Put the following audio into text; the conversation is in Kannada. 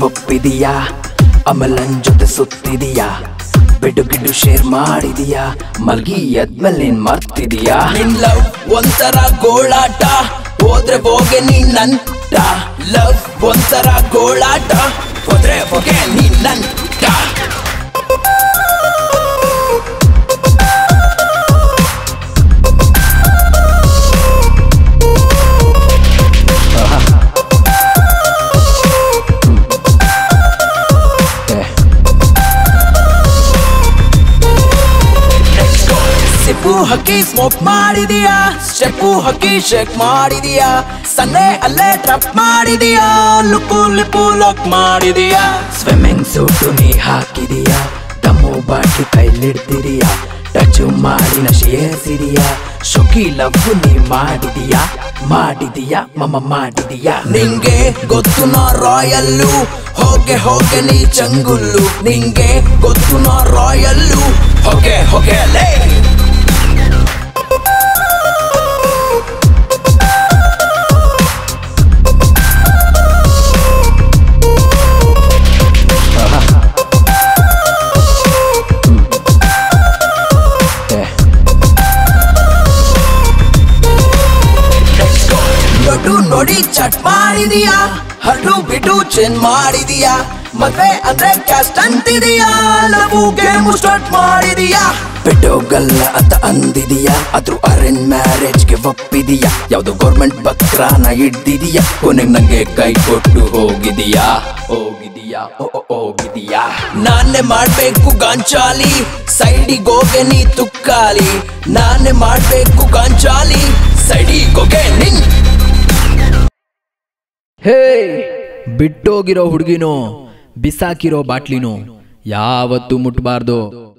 ಒಪ್ಪಿದೀಯಾ ಅಮಲನ್ ಜೊತೆ ಸುತ್ತಿದೀಯಾ ಬಿಡು ಗಿಡು ಶೇರ್ ಮಾಡಿದೀಯಾ ಮಲ್ಗಿ ಎದ್ಮೇಲೆ ನೀನ್ ಮರ್ತಿದೀಯಾ ನಿನ್ ಲವ್ ಒಂಥರ ಗೋಳಾಟ ಹೋದ್ರೆ ಹೋಗೆ ನೀನ್ ನಂಟ ಲವ್ ಒಂಥರ ಗೋಳಾಟ ಹೋದ್ರೆ ಹೋಗೆ ನೀನ್ ನಂಟ ಸಿಪ್ಪು ಹಕ್ಕಿ ಸ್ಮೋಕ್ ಮಾಡಿದೀಯಾ ಸ್ಟೆಪ್ಪು ಹಕ್ಕಿ ಶೇಕ್ ಮಾಡಿದೀಯಾ ಸನ್ನೆ ಅಲ್ಲೇ ಟ್ರಪ್ ಮಾಡಿದೀಯಾ ಲುಕ್ಕು ಲಿಪ್ಪು ಲಾಕ್ ಮಾಡಿದೀಯಾ ಸ್ವಿಮ್ಮಿಂಗ್ ಸೂಟು ನೀ ಹಾಕಿದೀಯಾ ದಮ್ಮು ಬಾಟ್ಲಿ ಕೈಲಿಡ್ತಿದೀಯಾ ಟಚ್ ಮಾಡಿ ನಶಿಯೇರಿಸಿದೀಯಾ ಶುಕಿ ಲವ್ ನೀ ಮಾಡಿದೀಯಾ ಮಾಡಿದೀಯಾ ಮಮ ಮಾಡಿದೀಯಾ ನಿಂಗೆ ಗೊತ್ತು ನಾ ರಾಯಲ್ಲು ಹೋಗೆ ಹೋಗೆ ನೀ ಚಂಗುಲ್ಲು ನಿಂಗೆ ಗೊತ್ತು ನಾ ರಾಯಲ್ಲು ಹೋಗೆ ಹೋಗೆ ಲೇ ದೊಡ್ಡು ನೋಡಿ ಚಟ್ ಮಾಡಿದೀಯಾ ಹಣ್ಣು ಬಿಟ್ಟು ಚೆನ್ ಮಾಡಿದೀಯಾ ಮದ್ವೆ ಅಂದ್ರೆ ಕ್ಯಾಸ್ಟ್ ಅಂತಿದೀಯಾ ಲವ್ ಗೇಮ್ ಸ್ಟಾರ್ಟ್ ಮಾಡಿದೀಯಾ ಬಿಟ್ಟೋಗಲ್ಲ ಅಂತ ಅಂದಿದೀಯಾ ಆದ್ರೂ ಅರೇಂಜ್ ಮ್ಯಾರೇಜ್ಗೆ ಒಪ್ಪಿದೀಯಾ ಯಾವ್ದು ಗೌರ್ಮೆಂಟ್ ಬಕ್ರಾನ ಹಿಡ್ದಿದೀಯಾ ಕೊನೆಗ್ ನಂಗೆ ಕೈ ಕೊಟ್ಟು ಹೋಗಿದೀಯಾ ಹೋಗಿದೀಯಾ ಓ ಓ, ಹೋಗಿದೀಯಾ ನಾನೇ ಮಾಡ್ಬೇಕು ಗಾಂಚಾಲಿ ಸೈಡಿಗೋಗೆ ನೀ ತುಕ್ಕಾಲಿ ನಾನೇ ಮಾಡ್ಬೇಕು ಗಾಂಚಾಲಿ ಸೈಡಿಗೋಗೆ ನಿನ್ ಹೇ ಬಿಟ್ಟೋಗಿರೋ ಹುಡುಗಿನೋ ಬಿಸಾಕಿರೋ ಬಾಟ್ಲಿನೋ ಯಾವತ್ತೂ ಮುಟ್ಬಾರ್ದು